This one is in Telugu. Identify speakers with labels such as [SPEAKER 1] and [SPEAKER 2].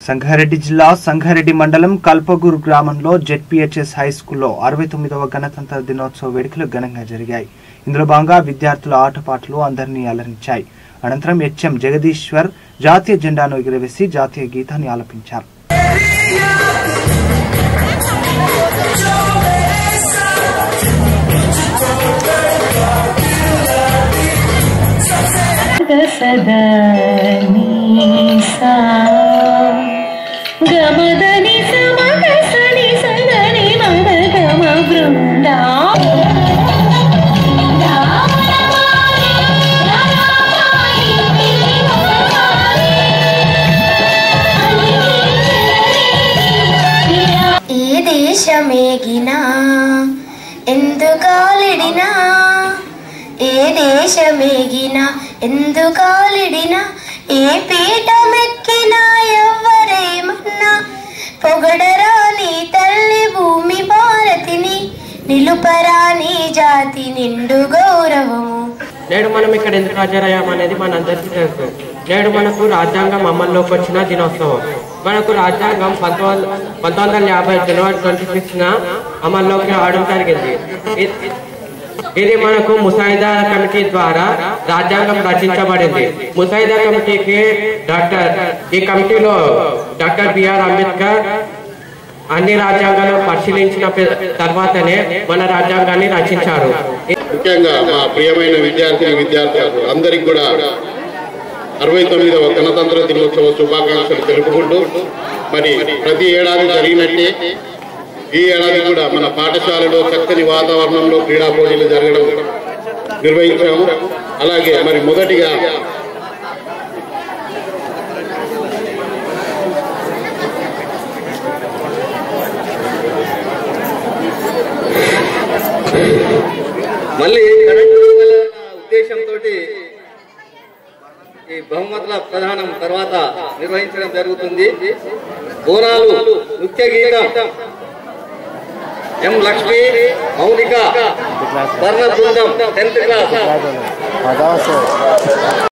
[SPEAKER 1] సంగారెడ్డి జిల్లా సంగారెడ్డి మండలం కల్పగూరు గ్రామంలో జెడ్పీహెచ్ఎస్ హై స్కూల్లో అరవై తొమ్మిదవ గణతంత్ర దినోత్సవ వేడుకలు ఘనంగా జరిగాయి ఇందులో భాగంగా విద్యార్థుల ఆటపాటలు అందరినీ అలరించాయి అనంతరం హెచ్ఎం జగదీశ్వర్ జాతీయ జెండాను ఎగురవేసి జాతీయ గీతాన్ని ఆలపించారు
[SPEAKER 2] సదా నీసా గమదని సమగ సని సదని మద గమ బృందా
[SPEAKER 3] ఈ దేశమేగినా ఎందుకాలిడినా ఏ దేశమేగినా ఎందుకాలిడినా ఏ పీఠమెక్కినా ఎవ్వరేమన్నా పొగడరాని తల్లి భూమి భారతిని నిలుపరాని జాతి నిండు గౌరవము
[SPEAKER 4] నేడు మనం ఇక్కడ ఎందుకు హాజరయ్యామనేది మనందరికీ తెలుసు నేడు మనకు రాజ్యాంగం అమల్లోకి వచ్చిన దినోత్సవం మనకు రాజ్యాంగం పంతొమ్మిది పంతొమ్మిది వందల యాభై జనవరి ట్వంటీ సిక్స్న అమల్లోకి రావడం జరిగింది ఇ- ఇది మనకు ముసాయిదా కమిటీ ద్వారా రాజ్యాంగం రచించబడింది ముసాయిదా కమిటీకి డాక్టర్ ఈ కమిటీలో డాక్టర్ బిఆర్ అంబేద్కర్ అన్ని రాజ్యాంగాలు పరిశీలించిన పి- తర్వాతనే మన రాజ్యాంగాన్ని రచించారు
[SPEAKER 5] ముఖ్యంగా మా ప్రియమైన విద్యార్థిని విద్యార్థులకు అందరికి కూడా అరవై తొమ్మిదవ గణతంత్ర దినోత్సవ శుభాకాంక్షలు తెలుపుకుంటూ మరి ప్రతి ఏడాది జరిగినట్టే ఈ ఏడాది కూడా మన పాఠశాలలో చక్కని వాతావరణంలో క్రీడా పోటీలు జరగడం నిర్వహించాము అలాగే మరి మొదటిగా
[SPEAKER 6] మళ్ళీ కరెంటు ఇవ్వాలన్న ఉద్దేశంతో ఈ బహుమతుల ప్రధానం తర్వాత నిర్వహించడం జరుగుతుంది బోనాలు నృత్య గీతం ఎం లక్ష్మి మౌనిక వర్ణ బృందం టెన్త్ క్లాస్